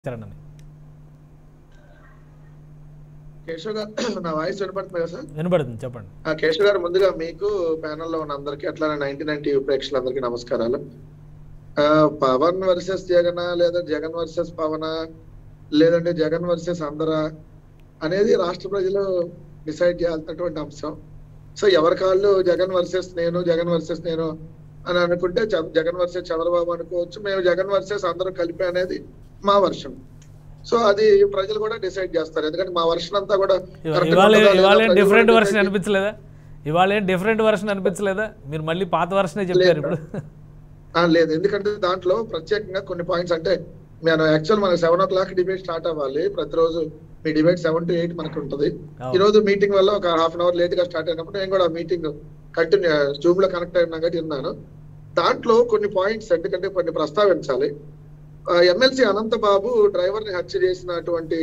చరణని కేశవ్ గారు నా వాయిస్ వినపడుతుంది కదా సార్ వినబడుతుంది చెప్పండి ఆ కేశవ్ గారు ముందుగా మీకు ప్యానెల్ లో ఉన్న అందరికి అట్లానే నైన్టీ నైన్ టీవీ ప్రేక్షకులందరికీ నమస్కారాలు ఆ, పవన్ వర్సెస్ జగన్ లేదా జగన్ వర్సెస్ పవన్ లేదంటే జగన్ వర్సెస్ అందరా అనేది రాష్ట్ర ప్రజలు డిసైడ్ చేయాల్సినటువంటి అంశం సో ఎవరి కాళ్ళు జగన్ వర్సెస్ నేను జగన్ వర్సెస్ నేను అని అనుకుంటే జ- జగన్ వర్సెస్ చంద్రబాబు అనుకోవచ్చు మేము జగన్ వర్సెస్ అందరూ కలిపి అనేది మా వర్షన్ సో అది ప్రజలు కూడా డిసైడ్ చేస్తారు ఎందుకంటే మా వర్షన్ అంతా కూడా ఇవా- correct గా ఇవాళ ఉంటుందా లేదా ఇవాళ ప్రజలు డిఫరెంట్ కూడా వర్షన్ decide అనిపించలేదా ఇవాళ ఏం డిఫరెంట్ వర్షన్ అనిపించలేదా మీరు మళ్ళీ పాత వర్షనే చెప్పారు ఇప్పుడు ఆ, లేదు ఎందుకంటే దాంట్లో ప్రత్యేకంగా కొన్ని పాయింట్స్ అంటే నేను యాక్చువల్ మనకి seven o'clock debate start అవ్వాలి ప్రతిరోజు మీ డిబేట్ సెవెన్ టు ఎయిట్ మనకు ఉంటుంది అవును. ఈ రోజు మీటింగ్ వల్ల ఒక హాఫ్ అన్ అవర్ లేట్ గా స్టార్ట్ అయినప్పుడు నేను కూడా మీటింగ్ కంటిన్యూ జూమ్ లో కనెక్ట్ అయినా కాబట్టి విన్నాను దాంట్లో కొన్ని పాయింట్స్ ఎందుకంటే కొన్ని ప్రస్తావించాలి ఎమ్మెల్సీ అనంతబాబు డ్రైవర్ ని హత్య చేసినటువంటి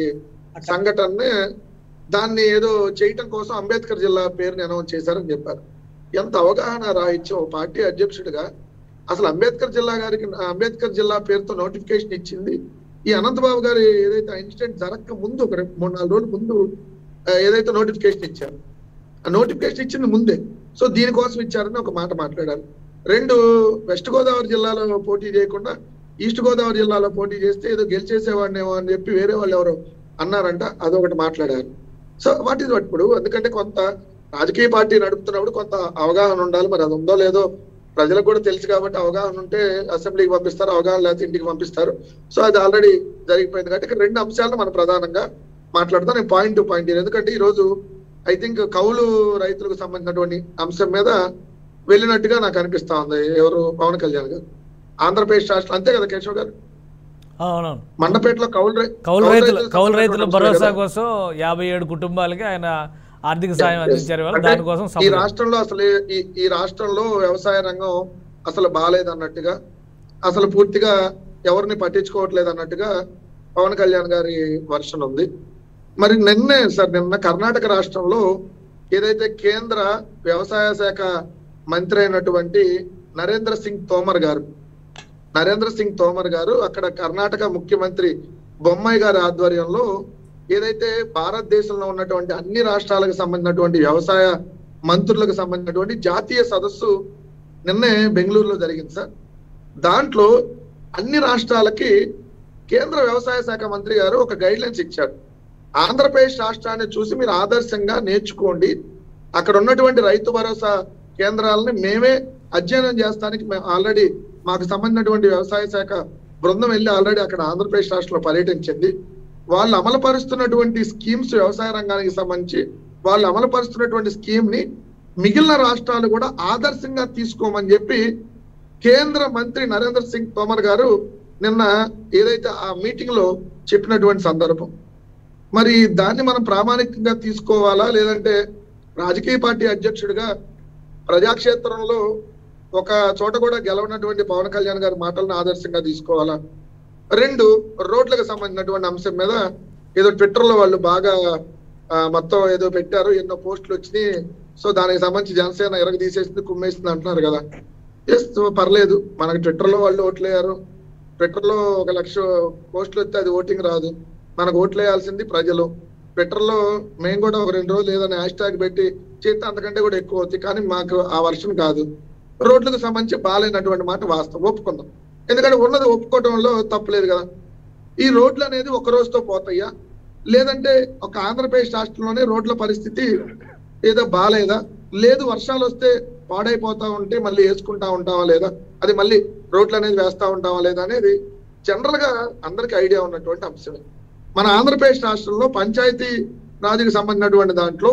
సంఘటనని దాన్ని ఏదో చేయటం కోసం అంబేద్కర్ జిల్లా పేరుని అనౌన్స్ చేశారని చెప్పారు ఎంత అవగాహన రాహిత్యం ఓ పార్టీ అధ్యక్షుడిగా అసలు అంబేద్కర్ జిల్లా గారికి అంబేద్కర్ జిల్లా పేరుతో నోటిఫికేషన్ ఇచ్చింది ఈ అనంతబాబు గారి ఏదైతే ఇన్సిడెంట్ జరగక ముందు ఒక రెండు- మూడు నాలుగు రోజుల ముందు ఆ, ఏదైతే నోటిఫికేషన్ ఇచ్చారు ఆ నోటిఫికేషన్ ఇచ్చింది ముందే సో దీనికోసం ఇచ్చారని ఒక మాట మాట్లాడారు రెండు వెస్ట్ గోదావరి జిల్లాలో పోటీ చేయకుండా ఈస్ట్ గోదావరి జిల్లాలో పోటీ చేస్తే ఏదో గెలిచేసేవాడినేమో అని చెప్పి వేరే వాళ్ళు ఎవరు అన్నారంట అదొకటి మాట్లాడారు సో వాట్ ఈస్ ఇప్పుడు ఎందుకంటే కొంత రాజకీయ పార్టీ నడుపుతున్నప్పుడు కొంత అవగాహన ఉండాలి మరి అది ఉందో లేదో ప్రజలకు కూడా తెలుసు కాబట్టి అవగాహన ఉంటే అసెంబ్లీకి పంపిస్తారు అవగాహన లేకపోతే ఇంటికి పంపిస్తారు సో అది ఆల్రెడీ జరిగిపోయింది కాబట్టి ఇక్కడ రెండు అంశాలను మనం ప్రధానంగా మాట్లాడతాం నేను పాయింట్ టు పాయింట్ ఎందుకంటే ఈ రోజు ఐ థింక్ కౌలు రైతులకు సంబంధించినటువంటి అంశం మీద వెళ్ళినట్టుగా నాకు అనిపిస్తా ఉంది ఎవరు పవన్ కళ్యాణ్ గారు ఆంధ్రప్రదేశ్ రాష్ట్రం అంతే కదా కేశవ్ గారు అవునవును మండపేటలో కౌలు రై- కౌలు రైతుల కౌలు రైతుల సంబంధించినటువంటి భరోసా అంశమే కదా. కోసం యాభై ఏడు కుటుంబాలకి ఆయన ఆర్థిక సాయం అందించారు వాళ్ళు అంటే దానికోసం ఈ సభ రాష్ట్రంలో అసలు ఈ ఈ రాష్ట్రంలో వ్యవసాయ రంగం అసలు బాగాలేదు అన్నట్టుగా అసలు పూర్తిగా ఎవరిని పట్టించుకోవట్లేదు అన్నట్టుగా పవన్ కళ్యాణ్ గారి వర్షన్ ఉంది మరి నిన్నే సార్ నిన్న కర్ణాటక రాష్ట్రంలో ఏదైతే కేంద్ర వ్యవసాయ శాఖ మంత్రి అయినటువంటి నరేంద్ర సింగ్ తోమర్ గారు నరేంద్ర సింగ్ తోమర్ గారు అక్కడ కర్ణాటక ముఖ్యమంత్రి బొమ్మాయి గారి ఆధ్వర్యంలో ఏదైతే భారతదేశంలో ఉన్నటువంటి అన్ని రాష్ట్రాలకు సంబంధించినటువంటి వ్యవసాయ మంత్రులకు సంబంధించినటువంటి జాతీయ సదస్సు నిన్నే బెంగళూరులో జరిగింది సార్ దాంట్లో అన్ని రాష్ట్రాలకి కేంద్ర వ్యవసాయ శాఖ మంత్రి గారు ఒక గైడ్ లైన్స్ ఇచ్చారు ఆంధ్రప్రదేశ్ రాష్ట్రాన్ని చూసి మీరు ఆదర్శంగా నేర్చుకోండి అక్కడ ఉన్నటువంటి రైతు భరోసా కేంద్రాలని మేమే అధ్యయనం చేస్తానికి మేము ఆల్రెడీ మాకు సంబంధించినటువంటి వ్యవసాయ శాఖ బృందం వెళ్ళి ఆల్రెడీ అక్కడ ఆంధ్రప్రదేశ్ రాష్ట్రంలో పర్యటించింది వాళ్ళు అమలుపరుస్తున్నటువంటి స్కీమ్స్ వ్యవసాయ రంగానికి సంబంధించి వాళ్ళు అమలుపరుస్తున్నటువంటి స్కీమ్ ని మిగిలిన రాష్ట్రాలు కూడా ఆదర్శంగా తీసుకోమని చెప్పి కేంద్ర మంత్రి నరేంద్ర సింగ్ తోమర్ గారు నిన్న ఏదైతే ఆ మీటింగ్ లో చెప్పినటువంటి సందర్భం మరి దాన్ని మనం ప్రామాణికంగా తీసుకోవాలా లేదంటే రాజకీయ పార్టీ అధ్యక్షుడిగా ప్రజాక్షేత్రంలో ఒక చోట కూడా గెలవనటువంటి పవన్ కళ్యాణ్ గారి మాటలను ఆదర్శంగా తీసుకోవాలా రెండు రోడ్లకు సంబంధించినటువంటి అంశం మీద ఏదో ట్విట్టర్ లో వాళ్ళు బాగా ఆ, మొత్తం ఏదో పెట్టారు ఎన్నో పోస్టులు వచ్చినాయి సో దానికి సంబంధించి జనసేన ఎరగ తీసేసింది కుమ్మేసింది అంటున్నారు కదా ఎస్ పర్లేదు మనకి ట్విట్టర్ లో వాళ్ళు ఓట్లేయారు ట్విట్టర్ లో ఒక లక్ష పోస్టులు వస్తే అది ఓటింగ్ రాదు మనకు ఓట్లు వేయాల్సింది ప్రజలు ట్విట్టర్ లో మేము కూడా ఒక రెండు రోజులు ఏదైనా హ్యాష్ ట్యాగ్ పెట్టి చేస్తే అంతకంటే కూడా ఎక్కువ అవుతుంది కానీ మాకు ఆ వర్షన్ కాదు రోడ్లకు సంబంధించి బాగాలేనటువంటి మాట వాస్తవం ఒప్పుకుందాం ఎందుకంటే ఉన్నది ఒప్పుకోవడంలో తప్పులేదు కదా ఈ రోడ్లు అనేది ఒక రోజుతో పోతాయా లేదంటే ఒక ఆంధ్రప్రదేశ్ రాష్ట్రంలోనే రోడ్ల పరిస్థితి ఏదో బాగాలేదా లేదు వర్షాలు వస్తే పాడైపోతా ఉంటే మళ్ళీ వేసుకుంటా ఉంటావా లేదా అది మళ్ళీ రోడ్లు అనేది వేస్తా ఉంటావా లేదా అనేది జనరల్ గా అందరికి ఐడియా ఉన్నటువంటి అంశమే మన ఆంధ్రప్రదేశ్ రాష్ట్రంలో పంచాయతీ రాజుకి సంబంధించినటువంటి దాంట్లో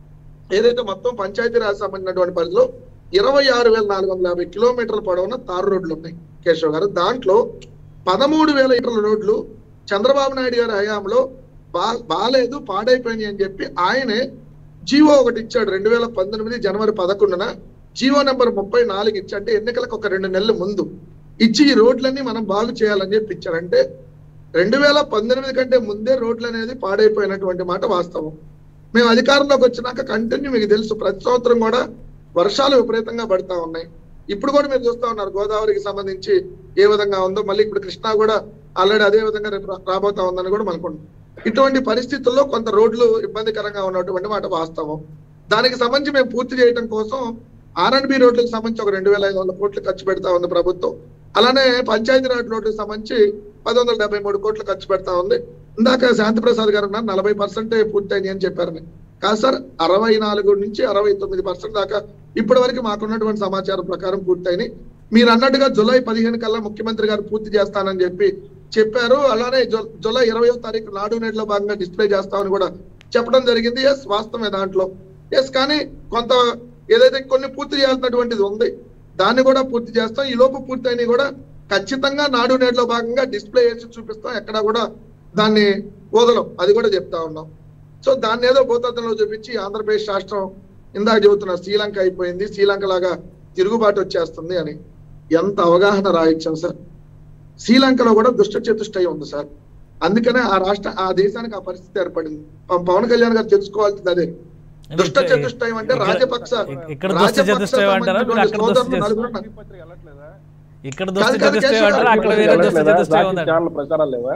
ఏదైతే మొత్తం పంచాయతీ రాజ్ సంబంధించినటువంటి పరిధిలో ఇరవై ఆరు వేల నాలుగు వందల యాభై కిలోమీటర్ల పొడవున తారు రోడ్లు ఉన్నాయి కేశవ్ గారు దాంట్లో పదమూడు వేల మీటర్ల రోడ్లు చంద్రబాబు నాయుడు గారి హయాంలో బా బాలేదు పాడైపోయినాయి అని చెప్పి ఆయనే జీవో ఒకటి ఇచ్చాడు రెండు వేల పంతొమ్మిది జనవరి పదకొండున జీవో నెంబర్ ముప్పై నాలుగు ఇచ్చి అంటే ఎన్నికలకు ఒక రెండు నెలల ముందు ఇచ్చి ఈ రోడ్లన్నీ మనం బాగు చేయాలని చెప్పి ఇచ్చారంటే రెండు వేల పంతొమ్మిది కంటే ముందే రోడ్లు అనేది పాడైపోయినటువంటి మాట వాస్తవం మేము అధికారంలోకి వచ్చినాక కంటిన్యూ మీకు తెలుసు ప్రతి సంవత్సరం కూడా వర్షాలు విపరీతంగా పడతా ఉన్నాయి ఇప్పుడు కూడా మీరు చూస్తా ఉన్నారు గోదావరికి సంబంధించి ఏ విధంగా ఉందో మళ్ళీ ఇప్పుడు కృష్ణా కూడా ఆల్రెడీ అదే విధంగా రేపు రా- రాబోతా ఉందని కూడా మనకుంటాం ఇటువంటి పరిస్థితుల్లో కొంత రోడ్లు ఇబ్బందికరంగా ఉన్నటువంటి మాట వాస్తవం దానికి సంబంధించి మేము పూర్తి చేయడం కోసం ఆర్ అండ్ బి రోడ్లకు సంబంధించి ఒక రెండు వేల ఐదు వందల కోట్లు ఖర్చు పెడతా ఉంది ప్రభుత్వం అలానే పంచాయతీరాజ్ రోడ్లకు సంబంధించి పది వందల డెబ్బై మూడు కోట్లు ఖర్చు పెడతా ఉంది ఇందాక శాంతి ప్రసాద్ గారు అన్నారు నలభై పర్సెంట్ పూర్తయింది అని చెప్పారు కాదు సార్ అరవై నాలుగు నుంచి అరవై తొమ్మిది పర్సెంట్ దాకా ఇప్పటి వరకు మాకున్నటువంటి సమాచారం ప్రకారం పూర్తయినాయి మీరు అన్నట్టుగా జూలై పదిహేను కల్లా ముఖ్యమంత్రి గారు పూర్తి చేస్తానని చెప్పి చెప్పారు అలానే జు- జూలై ఇరవయో తారీఖు నాడు నేటిలో భాగంగా డిస్ప్లే చేస్తామని కూడా చెప్పడం జరిగింది ఎస్ వాస్తవమే దాంట్లో ఎస్ కానీ కొంత ఏదైతే కొన్ని పూర్తి చేయాల్సినటువంటిది ఉంది దాన్ని కూడా పూర్తి చేస్తాం ఈ లోపు పూర్తయినవి కూడా ఖచ్చితంగా నాడు నేటిలో భాగంగా డిస్ప్లే చేసి చూపిస్తాం ఎక్కడ కూడా దాన్ని వదలం అది కూడా చెప్తా ఉన్నాం సో దాన్ని ఏదో భూతత్వంలో చూపించి ఆంధ్రప్రదేశ్ రాష్ట్రం ఇందాక చెబుతున్నారు శ్రీలంక అయిపోయింది శ్రీలంక లాగా తిరుగుబాటు వచ్చేస్తుంది అని ఎంత అవగాహన రాయించాం సార్ శ్రీలంకలో కూడా దుష్ట చతుష్టయం ఉంది సార్ అందుకనే ఆ రాష్ట్ర ఆ దేశానికి ఆ పరిస్థితి ఏర్పడింది ప- పవన్ కళ్యాణ్ గారు తెలుసుకోవాల్సింది అదే దుష్ట చతుష్టయం అంటే ఇక్కడ- రాజపక్ష ఇక్కడ దుష్ట రాజపక్ష చతుష్టయం అంటారా మీరు అక్కడ దుష్ట సోదరులు చతుష్టయం నలుగురు ఇక్కడ కాదు, దుష్ట కాదు, చతుష్టయం కేశవ్ అంటారా గారు, అక్కడ ఇక్కడ వేరే దుష్ట వెళ్ళట్లేదా? చతుష్టయం రాజకీయ ఉందండి ఛానల్ ప్రచారాలు లేవా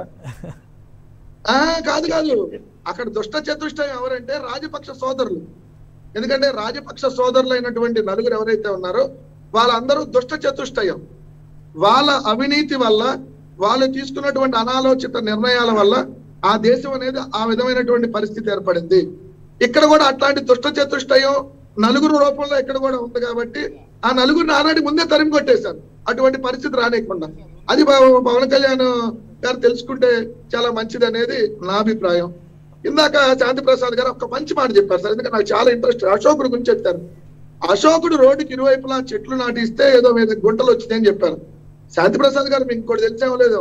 ఆ కాదు కాదు అక్కడ దుష్ట చతుష్టయం ఎవరంటే రాజపక్ష సోదరులు ఎందుకంటే రాజపక్ష సోదరులు అయినటువంటి నలుగురు ఎవరైతే ఉన్నారో వాళ్ళందరూ దుష్ట చతుష్టయం వాళ్ళ అవినీతి వల్ల వాళ్ళు తీసుకున్నటువంటి అనాలోచిత నిర్ణయాల వల్ల ఆ దేశం అనేది ఆ విధమైనటువంటి పరిస్థితి ఏర్పడింది ఇక్కడ కూడా అట్లాంటి దుష్ట చతుష్టయం నలుగురు రూపంలో ఇక్కడ కూడా ఉంది కాబట్టి ఆ నలుగురిని ఆనాటి ముందే తరిమి కొట్టేశారు అటువంటి పరిస్థితి రానియకుండా అది పవ- పవన్ కళ్యాణ్ గారు తెలుసుకుంటే చాలా మంచిది అనేది నా అభిప్రాయం ఇందాక శాంతి ప్రసాద్ గారు ఒక మంచి మాట చెప్పారు సార్ ఎందుకంటే నాకు చాలా ఇంట్రెస్ట్ అశోకుడు గురించి చెప్పారు అశోకుడు రోడ్డుకి ఇరువైపులా చెట్లు నాటిస్తే ఏదో మీద గుంటలు వచ్చినాయని చెప్పారు శాంతి ప్రసాద్ గారు మీకు ఇంకోటి తెలిసేమో లేదో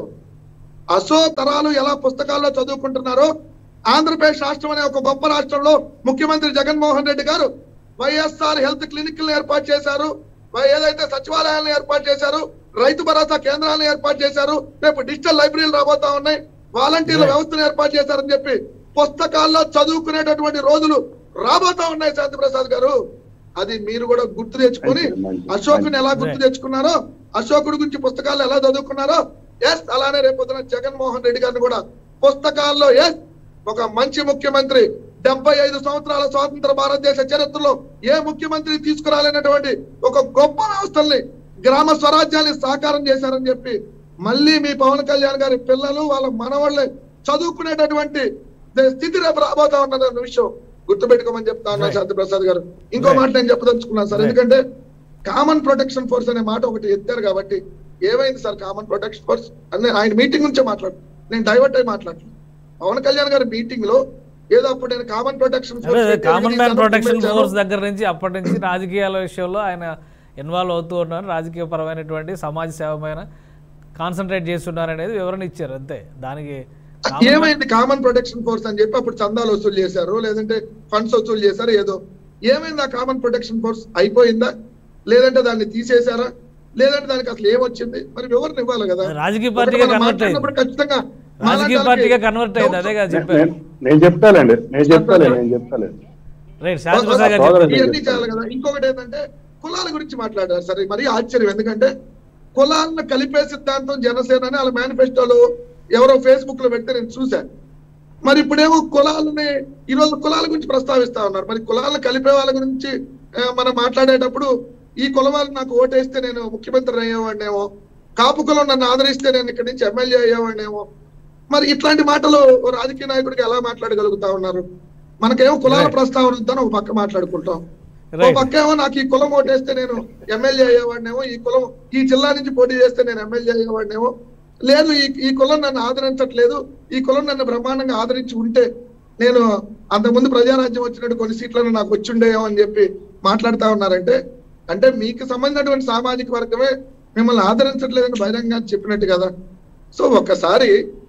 అశో తరాలు ఎలా పుస్తకాల్లో చదువుకుంటున్నారో ఆంధ్రప్రదేశ్ రాష్ట్రం అనే ఒక గొప్ప రాష్ట్రంలో ముఖ్యమంత్రి జగన్మోహన్ రెడ్డి గారు వైఎస్ఆర్ హెల్త్ క్లినిక్ ఏర్పాటు చేశారు వై- ఏదైతే సచివాలయాలను ఏర్పాటు చేశారు రైతు భరోసా కేంద్రాలను ఏర్పాటు చేశారు రేపు డిజిటల్ లైబ్రరీలు రాబోతా ఉన్నాయి వాలంటీర్ల వ్యవస్థను ఏర్పాటు చేశారని చెప్పి పుస్తకాల్లో చదువుకునేటటువంటి రోజులు రాబోతా ఉన్నాయి శాంతి ప్రసాద్ గారు అది మీరు కూడా గుర్తు తెచ్చుకొని మంచిది, మంచిది, అశోకుని ఎలా గుర్తు Right. తెచ్చుకున్నారో అశోకుడి గురించి పుస్తకాలు ఎలా చదువుకున్నారో ఎస్ అలానే రేపొద్దున జగన్మోహన్ రెడ్డి గారిని కూడా పుస్తకాల్లో ఎస్ ఒక మంచి ముఖ్యమంత్రి డెబ్బై ఐదు సంవత్సరాల స్వాతంత్ర భారతదేశ చరిత్రలో ఏ ముఖ్యమంత్రి తీసుకురాలేనటువంటి ఒక గొప్ప వ్యవస్థల్ని గ్రామ స్వరాజ్యాన్ని సాకారం చేశారని చెప్పి మళ్ళీ మీ పవన్ కళ్యాణ్ గారి పిల్లలు వాళ్ళ మనవాళ్ళే చదువుకునేటటువంటి స్థితి రేపు రాబోతా ఉన్నదన్న విషయం గుర్తుపెట్టుకోమని చెప్తా ఉన్నా Right. శాంతి ప్రసాద్ గారు ఇంకో Right. మాట నేను చెప్పదలుచుకున్నాను సార్ Right. ఎందుకంటే కామన్ ప్రొటెక్షన్ ఫోర్స్ అనే మాట ఒకటి ఎత్తారు కాబట్టి ఏమైంది సార్ కామన్ ప్రొటెక్షన్ ఫోర్స్ అని ఆయన మీటింగ్ నుంచే మాట్లాడు నేను డైవర్ట్ అయి మాట్లాడలేదు పవన్ కళ్యాణ్ గారి మీటింగ్ లో ఏదో అప్పుడు నేను కామన్ ప్రొటెక్షన్ అదే కామన్ మ్యాన్ ప్రొటెక్షన్ ఫోర్స్ దగ్గర నుంచి అప్పటి నుంచి రాజకీయాల విషయంలో ఆయన ఇన్వాల్వ్ అవుతూ ఉన్నారు రాజకీయ పరమైనటువంటి సమాజ సేవ పైన కాన్సన్ట్రేట్ చేస్తున్నారు అనేది వివరణ ఇచ్చారు అంతే దానికి common man- ఏమైంది కామన్ ప్రొటెక్షన్ ఫోర్స్ అని చెప్పి అప్పుడు చందాలు వసూలు చేశారు లేదంటే ఫండ్స్ వసూలు చేశారు ఏదో ఏమైంది ఆ కామన్ ప్రొటెక్షన్ ఫోర్స్ అయిపోయిందా లేదంటే దాన్ని తీసేశారా లేదంటే దానికి అసలు ఏమొచ్చింది మరి వివరణ ఇవ్వాలి కదా రాజకీయ ఒకటి పార్టీగా మనం కన్వర్ట్ అయింది మాట్లాడినప్పుడు ఖచ్చితంగా రాజకీయ మాలాంటి పార్టీగా వాళ్ళకి కన్వర్ట్ అయింది అదే కదా నే- చెప్పారు నేను- నేను చెప్తాలేండి నేను చెప్తాలే నేను చెప్తాలే రైట్ శాంతి ప్రసాద్ గారు సోదరుడు చెప్పారు. ఇవన్నీ చేయాలి కదా ఇంకొకటి ఏంటంటే కులాల గురించి మాట్లాడారు సరే మరి ఆశ్చర్యం ఎందుకంటే కులాలను కలిపే సిద్ధాంతం జనసేన అని వాళ్ళ మేనిఫెస్టోలో ఎవరో ఫేస్బుక్ లో పెడితే నేను చూశాను మరి ఇప్పుడేమో కులాలని ఈ రోజు కులాల గురించి ప్రస్తావిస్తా ఉన్నారు మరి కులాలను కలిపే వాళ్ళ గురించి ఆ, మనం మాట్లాడేటప్పుడు ఈ కులం వాళ్ళు నాకు ఓటేస్తే నేను ముఖ్యమంత్రి అయ్యేవాడినేమో కాపు కులం నన్ను ఆదరిస్తే నేను ఇక్కడి నుంచి ఎమ్మెల్యే అయ్యేవాడినేమో మరి ఇట్లాంటి మాటలు ఓ రాజకీయ నాయకుడికి ఎలా మాట్లాడగలుగుతా ఉన్నారు మనకేమో కులాల Right. ప్రస్తావన ఉందని ఒక పక్క మాట్లాడుకుంటాం ఓ Right. పక్క ఏమో నాకు ఈ కులం ఓటేస్తే నేను ఎమ్మెల్యే అయ్యేవాడినేమో ఈ కులం ఈ జిల్లా నుంచి పోటీ చేస్తే నేను ఎమ్మెల్యే అయ్యేవాడినేమో లేదు ఈ ఈ కులం నన్ను ఆదరించట్లేదు ఈ కులం నన్ను బ్రహ్మాండంగా ఆదరించి ఉంటే నేను అంతకుముందు ప్రజారాజ్యం వచ్చినట్టు కొన్ని సీట్లను నాకు వచ్చిండేమో అని చెప్పి మాట్లాడుతా ఉన్నారంటే అంటే మీకు సంబంధించినటువంటి సామాజిక వర్గమే మిమ్మల్ని ఆదరించట్లేదని బహిరంగంగా చెప్పినట్టు కదా సో ఒక్కసారి